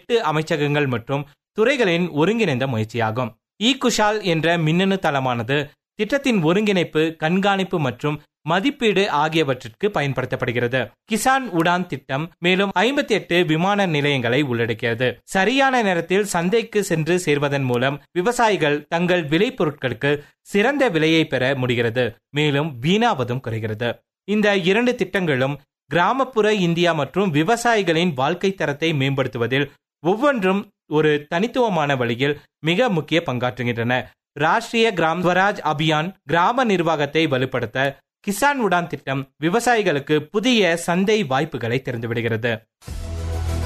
எட்டு அமைச்சகங்கள் மற்றும் துறைகளின் ஒருங்கிணைந்த முயற்சியாகும் இ குஷால் என்ற மின்னணு தளமானது திட்டத்தின் ஒருங்கிணைப்பு கண்காணிப்பு மற்றும் மதிப்பீடு ஆகியவற்றிற்கு பயன்படுத்தப்படுகிறது கிசான் உடான் திட்டம் மேலும் ஐம்பத்தி எட்டு விமான நிலையங்களை உள்ளடக்கியது சரியான நேரத்தில் சந்தைக்கு சென்று சேர்வதன் மூலம் விவசாயிகள் தங்கள் விளைபொருட்களுக்கு சிறந்த விலையை பெற முடிகிறது மேலும் வீணாவதும் குறைகிறது இந்த இரண்டு திட்டங்களும் கிராமப்புற இந்தியா மற்றும் விவசாயிகளின் வாழ்க்கை தரத்தை மேம்படுத்துவதில் ஒவ்வொன்றும் ஒரு தனித்துவமான வழியில் மிக முக்கிய பங்காற்றுகின்றன ராஷ்டிரிய கிராம் ஸ்வராஜ் அபியான் கிராம நிர்வாகத்தை வலுப்படுத்த கிசான் உடான் திட்டம் விவசாயிகளுக்கு புதிய சந்தை வாய்ப்புகளை திறந்துவிடுகிறது